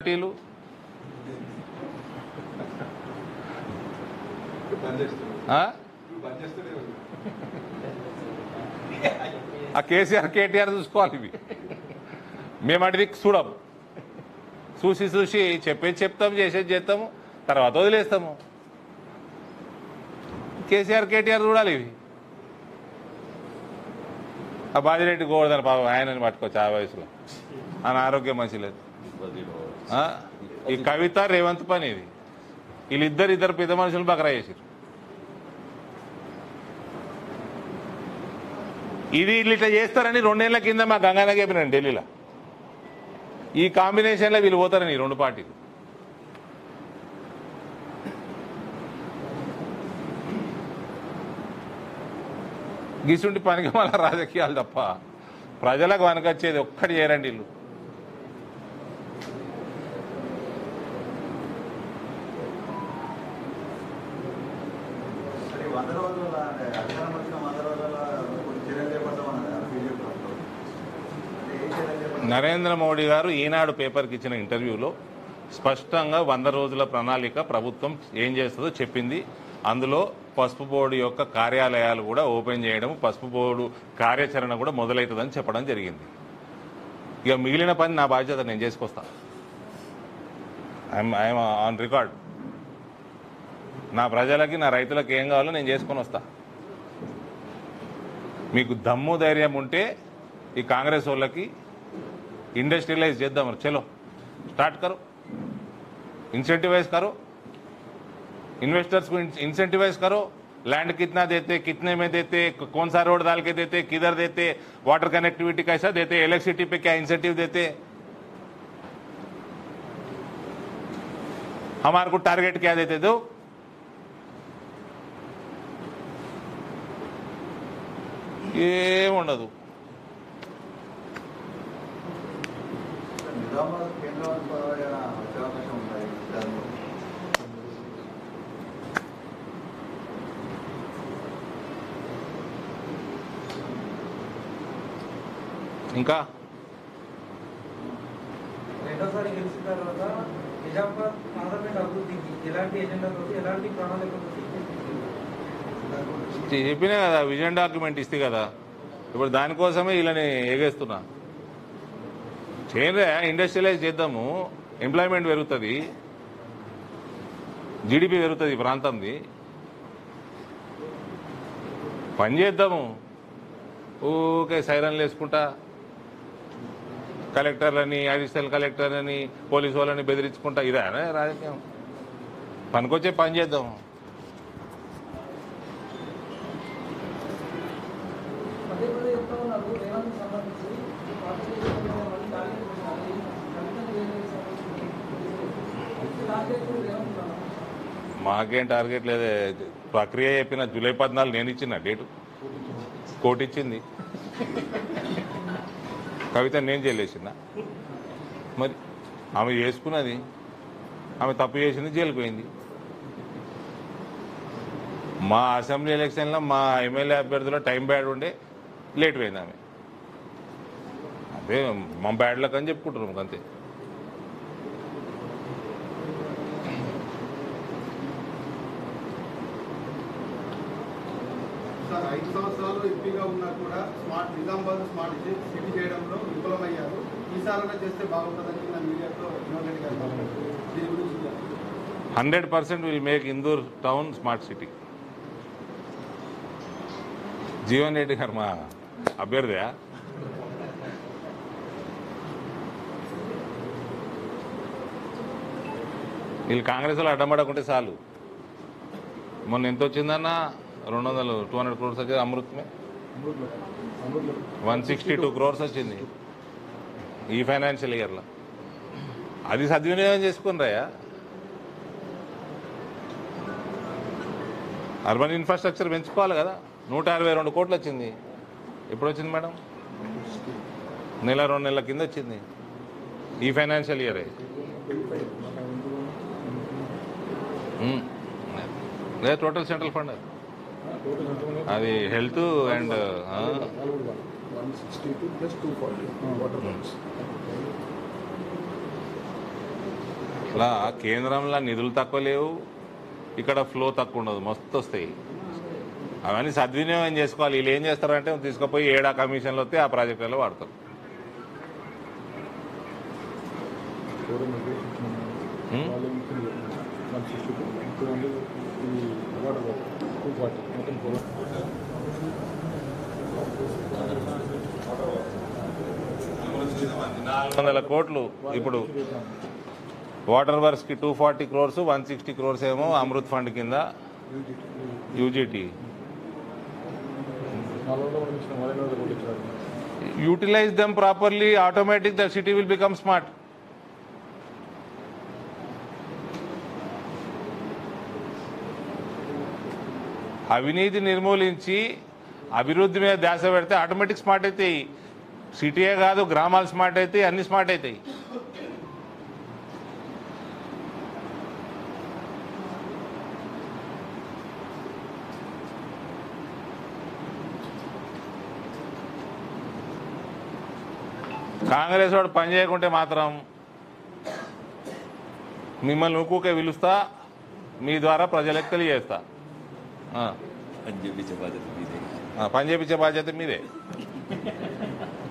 పార్టీలు ఆ? ఆ కేసీఆర్ కేటీఆర్ చూసుకోవాలి ఇవి మేము అడిగి చూడము చూసి చూసి చెప్పేది చెప్తాము చేసేది చేస్తాము తర్వాత వదిలేస్తాము కేసీఆర్ కేటీఆర్ చూడాలి ఇవి ఆ బాజిరెడ్డి గోవర్ధన్ పాపం ఆయనని పట్టుకోవచ్చు ఆ వయసులో ఆయన ఆరోగ్యం మంచి లేదు ఆ? ఈ కవిత రేవంత్ పని ఇది వీళ్ళిద్దరు ఇద్దరు పెద్ద మనుషులు బకరా చేసారు ఇది వీళ్ళు ఇట్లా చేస్తారని రెండేళ్ల కింద మా గంగాన చెప్పినాను ఢిల్లీలో ఈ కాంబినేషన్లో వీళ్ళు పోతారని ఈ రెండు పార్టీలు గిసుంటి పనికి మళ్ళీ రాజకీయాలు తప్ప ప్రజలకు వనకొచ్చేది ఒక్కటి చేయరండి వీళ్ళు సరే వంద రోజుల అంటే అధికారం వచ్చిన వంద రోజుల కొన్ని చర్యలు చేపడతామన్నారు బీజేపీ ప్రభుత్వం అంటే ఏ చర్యలు చేపడతారు నరేంద్ర మోడీ గారు ఈనాడు పేపర్కి ఇచ్చిన ఇంటర్వ్యూలో స్పష్టంగా వంద రోజుల ప్రణాళిక ప్రభుత్వం ఏం చేస్తుందో చెప్పింది అందులో పసుపు బోర్డు యొక్క కార్యాలయాలు కూడా ఓపెన్ చేయడం పసుపు బోర్డు కార్యాచరణ కూడా మొదలవుతుందని చెప్పడం జరిగింది ఇక మిగిలిన పని నా బాధ్యత నేను చేసుకొస్తా ఐఎమ్ ఐఎమ్ ఆన్ రికార్డ్ నా ప్రజలకి నా రైతులకి ఏం కావాలో నేను చేసుకొని వస్తా మీకు దమ్ము ధైర్యం ఉంటే ఈ కాంగ్రెస్ వాళ్ళకి इंडस्ट्रियलाइज చేద్దాం చలో स्टार्ट करो इंसेंटिवाइज करो इन्वेस्टर्स को इंसेंटिवाइज करो लैंड कितना देते कितने में देते कौन सा रोड डाल के देते किधर देते वाटर कनेक्टिविटी कैसा देते इलेक्ट्रिसिटी पे क्या इंसेंटिव देते हमारे को टारगेट क्या देते दो ఏముండదు నిజామాబాద్ కేంద్రం ఏమైనా వచ్చే అవకాశం ఉంటాయి దానిలో ఇంకా రెండోసారి గెలిచిన తర్వాత నిజామాబాద్ పార్లమెంట్ అభివృద్ధికి ఎలాంటి ఎజెండాతో ఎలాంటి ప్రణాళికతో చెప్పినా కదా విజన్ డాక్యుమెంట్ ఇస్తే కదా ఇప్పుడు దానికోసమే వీళ్ళని ఎగేస్తున్నా చేయరా ఇండస్ట్రియలైజ్ చేద్దాము ఎంప్లాయ్మెంట్ పెరుగుతుంది జీడిపి పెరుగుతుంది ఈ ప్రాంతంది పని చేద్దాము ఊకే సైరన్లు వేసుకుంటా కలెక్టర్లని అడిషనల్ కలెక్టర్లని పోలీసు వాళ్ళని బెదిరించుకుంటా ఇదే రాజకీయం పనికొచ్చే పని చేద్దాం పదే పదే చెప్తా ఉన్నారు రేవంత్ సంబంధించి పార్టీ మళ్ళీ టార్గెట్ పెట్టాలి కవితను వేరే సంబంధించి టార్గెట్ రేవంత్ ఉన్నారు. మాకేం టార్గెట్ లేదే ప్రక్రియ చెప్పిన జూలై పద్నాలుగు నేను ఇచ్చిన డేటు కోర్టు ఇచ్చింది కవిత నేను చేయలేసిన మరి ఆమె చేసుకున్నది ఆమె తప్పు చేసింది జైలుకు పోయింది మా అసెంబ్లీ ఎలక్షన్లో మా ఎమ్మెల్యే అభ్యర్థిలో టైం బ్యాడ్ ఉండే లేట్ పోయింది ఆమె అదే మా బ్యాడ్ లక్ అని చెప్పుకుంటున్నాం అంతే సార్ ఐదు సంవత్సరాలు ఎంపీగా ఉన్నా కూడా smart Nizamabad smart city city చేయడంలో విఫలమయ్యారు ఈసారైనా చేస్తే బాగుంటుందని నా మీడియాతో వినోద్ రెడ్డి గారు మాట్లాడారు దీని గురించి hundred percent will make Indur town smart city Jeevan Reddy గారు మా అభ్యర్థి వీళ్ళు కాంగ్రెస్ లో అడ్డమడకుంటే చాలు మొన్న ఎంత వచ్చిందన్న రెండు వందలు టూ హండ్రెడ్ క్రోర్స్ వచ్చేది అమృతమే వన్ సిక్స్టీ టూ క్రోర్స్ వచ్చింది ఈ ఫైనాన్షియల్ ఇయర్లో అది సద్వినియోగం చేసుకుని అర్బన్ ఇన్ఫ్రాస్ట్రక్చర్ పెంచుకోవాలి కదా నూట అరవై రెండు కోట్లు వచ్చింది ఎప్పుడు వచ్చింది మేడం నెల రెండు నెలల కింద వచ్చింది ఈ ఫైనాన్షియల్ ఇయర్ లేదా టోటల్ సెంట్రల్ ఫండ్ అది health and one sixty two plus two forty water ఇలా కేంద్రంలో నిధులు తక్కువ లేవు ఇక్కడ ఫ్లో తక్కువ ఉండదు మస్తు వస్తాయి అవన్నీ సద్వినియోగం చేసుకోవాలి వీళ్ళు ఏం చేస్తారంటే తీసుకుపోయి ఏడా కమిషన్లు వస్తే ఆ ప్రాజెక్టులలో వాడతారు Hmm? One sixty two only ఈ వాటర్ టూ ఫార్టీ మొత్తం ఫోర్ నాలుగు వందల కోట్లు ఇప్పుడు వాటర్ వర్క్స్ కి two forty crores one sixty crores ఏమో అమృత్ ఫండ్ కింద యూజీటీ నాలుగు వందల కూడా ఇచ్చిన మళ్ళీ కూడా ఇచ్చారు utilise them properly automatic the city will become smart అవినీతి నిర్మూలించి అభివృద్ధి మీద ధ్యాస పెడితే ఆటోమేటిక్ స్మార్ట్ అవుతాయి సిటీయే కాదు గ్రామాలు స్మార్ట్ అవుతాయి అన్ని స్మార్ట్ అవుతాయి కాంగ్రెస్ వాడు పని చేయకుంటే మాత్రం మిమ్మల్ని ఊకూకే పిలుస్తా మీ ద్వారా ప్రజలకు తెలియజేస్తా ఆ, అని చెప్పించే బాధ్యత మీదే ఆ, పని చేపించే బాధ్యత మీదే